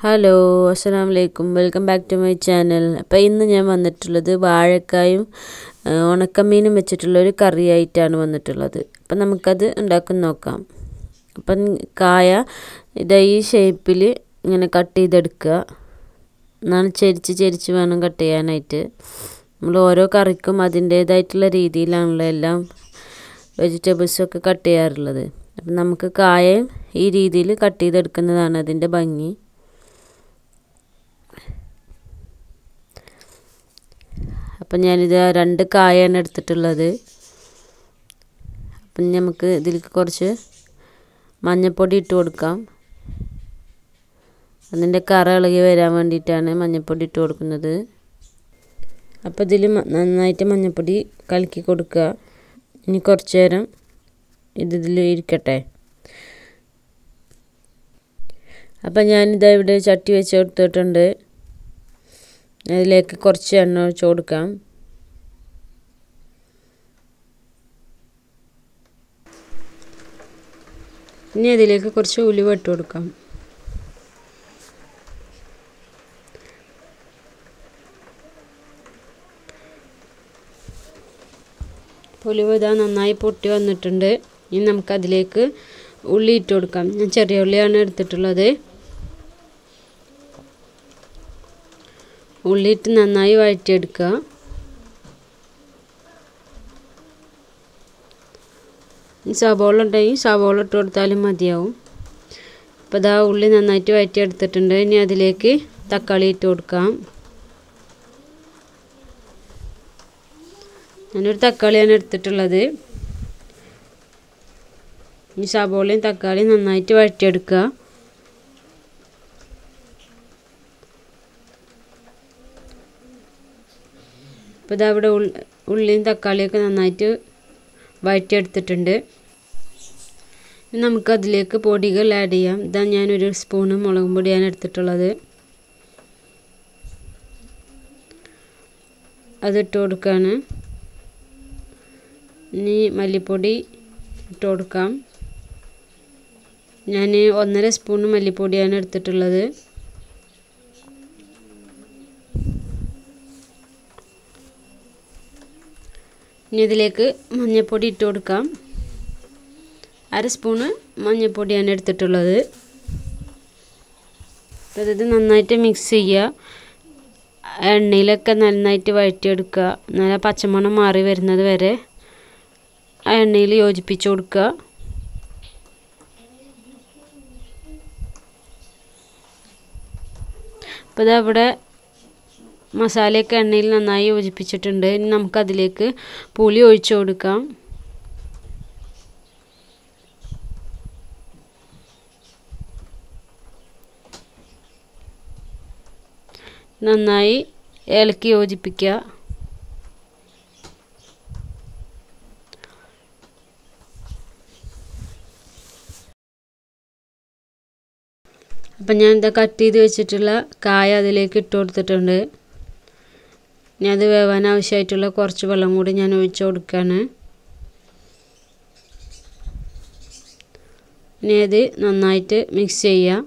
hello അസ്സലാമു അലൈക്കും welcome back to my channel അപ്പോൾ ഇന്ന് ഞാൻ വന്നിട്ടുള്ളത് വാഴക്കായും ആ, ഉണക്കമീനും വെച്ചിട്ടുള്ള ഒരു കറിയായിട്ടാണ് വന്നിട്ടുള്ളത് അപ്പം നമുക്കത് ഉണ്ടാക്കി നോക്കാം അപ്പം കായ ഇതാ ഈ ഷേപ്പിൽ ഇങ്ങനെ കട്ട് ചെയ്തെടുക്കുക എന്നാണ് ചെരിച്ച് ചെരിച്ച് വേണം കട്ട് ചെയ്യാനായിട്ട് നമ്മൾ ഓരോ കറിക്കും അതിൻ്റേതായിട്ടുള്ള രീതിയിലാണല്ലോ എല്ലാം വെജിറ്റബിൾസൊക്കെ കട്ട് ചെയ്യാറുള്ളത് അപ്പം നമുക്ക് കായം ഈ രീതിയിൽ കട്ട് ചെയ്തെടുക്കുന്നതാണ് അതിൻ്റെ ഭംഗി അപ്പം ഞാനിത് രണ്ട് കായാണ് എടുത്തിട്ടുള്ളത് അപ്പം നമുക്ക് ഇതിലേക്ക് കുറച്ച് മഞ്ഞൾപ്പൊടി ഇട്ട് കൊടുക്കാം അതിൻ്റെ കറ ഇളകി വരാൻ വേണ്ടിയിട്ടാണ് മഞ്ഞൾപ്പൊടി ഇട്ട് കൊടുക്കുന്നത് അപ്പോൾ ഇതിൽ നന്നായിട്ട് മഞ്ഞൾപ്പൊടി കലക്കി കൊടുക്കുക ഇനി കുറച്ച് നേരം ഇത് ഇതിൽ ഇരിക്കട്ടെ അപ്പം ഞാനിതാ ഇവിടെ ചട്ടി വെച്ച് കൊടുത്തിട്ടുണ്ട് അതിലേക്ക് കുറച്ച് എണ്ണ ഒഴിച്ച് കൊടുക്കാം ഇനി അതിലേക്ക് കുറച്ച് ഉലുവ ഇട്ട് കൊടുക്കാം ഉലുവ ഇതാ നന്നായി പൊട്ടി വന്നിട്ടുണ്ട് ഇനി നമുക്കതിലേക്ക് ഉള്ളി ഇട്ട് കൊടുക്കാം ഞാൻ ചെറിയ ഉള്ളിയാണ് എടുത്തിട്ടുള്ളത് ഉള്ളിയിട്ട് നന്നായി വഴറ്റിയെടുക്കുക സവോള ഉണ്ടെങ്കിൽ സവോള ഇട്ട് കൊടുത്താലും മതിയാവും അപ്പോൾ ഇതാ ഉള്ളി നന്നായിട്ട് വഴറ്റിയെടുത്തിട്ടുണ്ട് ഇനി അതിലേക്ക് തക്കാളി ഇട്ട് കൊടുക്കാം ഞാനൊരു തക്കാളിയാണ് എടുത്തിട്ടുള്ളത് ഈ സവോളയും തക്കാളിയും നന്നായിട്ട് വഴറ്റിയെടുക്കുക ഇപ്പോൾ ഇതാ ഇവിടെ ഉള്ളിയും തക്കാളിയൊക്കെ നന്നായിട്ട് വഴറ്റിയെടുത്തിട്ടുണ്ട് നമുക്ക് അതിലേക്ക് പൊടികൾ ആഡ് ചെയ്യാം ഇതാ ഞാനൊരു സ്പൂണ് മുളകും പൊടിയാണ് എടുത്തിട്ടുള്ളത് അതിട്ട് കൊടുക്കുകയാണ് ഇനി മല്ലിപ്പൊടി ഇട്ട് കൊടുക്കാം ഞാൻ ഒന്നര സ്പൂൺ മല്ലിപ്പൊടിയാണ് എടുത്തിട്ടുള്ളത് ഇനി ഇതിലേക്ക് മഞ്ഞൾപ്പൊടി ഇട്ട് കൊടുക്കാം അര സ്പൂണ് മഞ്ഞൾപ്പൊടിയാണ് എടുത്തിട്ടുള്ളത് അപ്പോൾ ഇത് നന്നായിട്ട് മിക്സ് ചെയ്യുക എണ്ണയിലൊക്കെ നന്നായിട്ട് വഴറ്റിയെടുക്കുക നല്ല പച്ചമണം മാറി വരുന്നത് വരെ ആ എണ്ണയിൽ യോജിപ്പിച്ച് കൊടുക്കുക അപ്പോൾ ഇതവിടെ മസാലയൊക്കെ എണ്ണയിൽ നന്നായി യോജിപ്പിച്ചിട്ടുണ്ട് ഇനി നമുക്കതിലേക്ക് പുളി ഒഴിച്ചു കൊടുക്കാം നന്നായി ഇളക്കി യോജിപ്പിക്കുക അപ്പം ഞാൻ എന്താ കട്ട് ചെയ്ത് വെച്ചിട്ടുള്ള കായ അതിലേക്ക് ഇട്ട് കൊടുത്തിട്ടുണ്ട് ഇനി അത് വേവാൻ ആവശ്യമായിട്ടുള്ള കുറച്ച് വെള്ളം കൂടി ഞാൻ ഒഴിച്ചു കൊടുക്കുകയാണ് ഇനി അത് നന്നായിട്ട് മിക്സ് ചെയ്യുക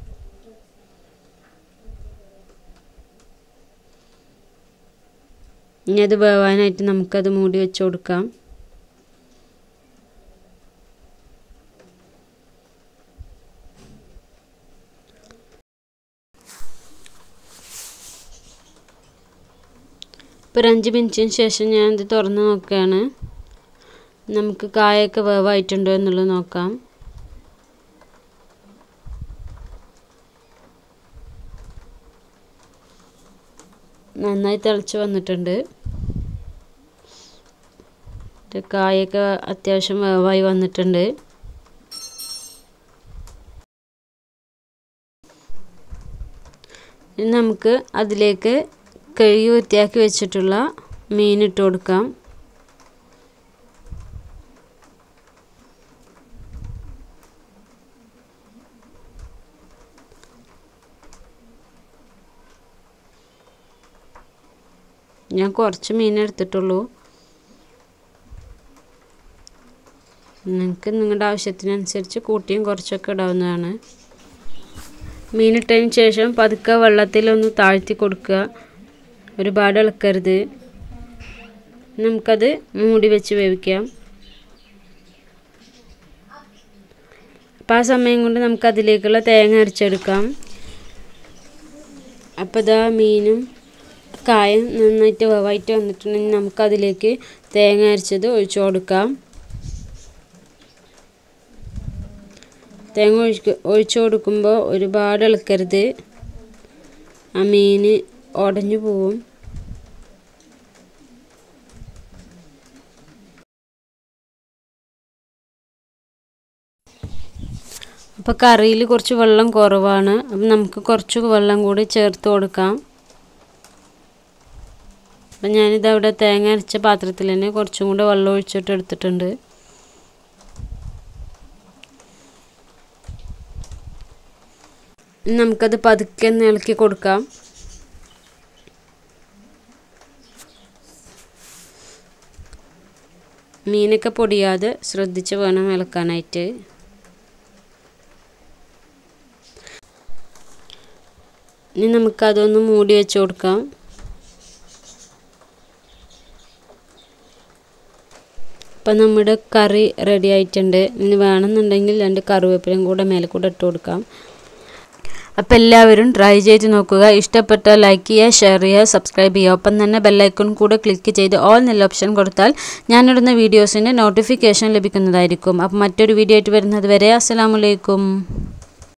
ഇനി അത് വേവാനായിട്ട് നമുക്കത് മൂടി വെച്ച് കൊടുക്കാം ഇപ്പോൾ ഒരു അഞ്ച് മിനിറ്റിന് ശേഷം ഞാൻ ഇത് തുറന്ന് നോക്കുകയാണ് നമുക്ക് കായൊക്കെ വേവായിട്ടുണ്ടോ എന്നുള്ളത് നോക്കാം നന്നായി തിളച്ച് വന്നിട്ടുണ്ട് കായൊക്കെ അത്യാവശ്യം വേവായി വന്നിട്ടുണ്ട് ഇനി നമുക്ക് അതിലേക്ക് കഴുകി വൃത്തിയാക്കി വെച്ചിട്ടുള്ള മീൻ ഇട്ട് കൊടുക്കാം ഞാൻ കുറച്ച് മീൻ എടുത്തിട്ടുള്ളൂ നിങ്ങൾക്ക് നിങ്ങളുടെ ആവശ്യത്തിനനുസരിച്ച് കൂട്ടിയും കുറച്ചൊക്കെ ഇടാവുന്നതാണ് മീനിട്ടതിന് ശേഷം പതുക്കെ വെള്ളത്തിലൊന്ന് താഴ്ത്തി കൊടുക്കുക ഒരുപാട് ഇളക്കരുത് നമുക്കത് മൂടി വെച്ച് വേവിക്കാം അപ്പോൾ ആ സമയം കൊണ്ട് നമുക്ക് അതിലേക്കുള്ള തേങ്ങ അരച്ചെടുക്കാം അപ്പോൾ ഇതാ മീനും കായം നന്നായിട്ട് വേവായിട്ട് വന്നിട്ടുണ്ടെങ്കിൽ നമുക്കതിലേക്ക് തേങ്ങ അരച്ചത് ഒഴിച്ചു കൊടുക്കാം തേങ്ങ ഒഴിക്ക് ഒഴിച്ചു കൊടുക്കുമ്പോൾ ഒരുപാട് ഇളക്കരുത് ആ മീൻ ഉടഞ്ഞു പോവും അപ്പോൾ കറിയിൽ കുറച്ച് വെള്ളം കുറവാണ് അപ്പം നമുക്ക് കുറച്ച് വെള്ളം കൂടി ചേർത്ത് കൊടുക്കാം അപ്പം ഞാനിത് അവിടെ തേങ്ങ അരച്ച പാത്രത്തിൽ തന്നെ കുറച്ചും കൂടെ വെള്ളം ഒഴിച്ചിട്ട് എടുത്തിട്ടുണ്ട് നമുക്കത് പതുക്കെ ഒന്ന് ഇളക്കി കൊടുക്കാം മീനൊക്കെ പൊടിയാതെ ശ്രദ്ധിച്ച് വേണം ഇളക്കാനായിട്ട് ഇനി നമുക്കതൊന്ന് മൂടി വെച്ച് കൊടുക്കാം അപ്പം നമ്മുടെ കറി റെഡി ആയിട്ടുണ്ട് ഇനി വേണമെന്നുണ്ടെങ്കിൽ രണ്ട് കറിവേപ്പിലയും കൂടെ മേലെ കൂടെ ഇട്ട് കൊടുക്കാം അപ്പോൾ എല്ലാവരും ട്രൈ ചെയ്ത് നോക്കുക ഇഷ്ടപ്പെട്ടാൽ ലൈക്ക് ചെയ്യുക ഷെയർ ചെയ്യുക സബ്സ്ക്രൈബ് ചെയ്യുക ഒപ്പം തന്നെ ബെല്ലൈക്കൺ കൂടെ ക്ലിക്ക് ചെയ്ത് ഓൾ എന്നുള്ള ഓപ്ഷൻ കൊടുത്താൽ ഞാനിടുന്ന വീഡിയോസിൻ്റെ നോട്ടിഫിക്കേഷൻ ലഭിക്കുന്നതായിരിക്കും അപ്പോൾ മറ്റൊരു വീഡിയോ ആയിട്ട് വരുന്നത് വരെ അസ്സലാമലൈക്കും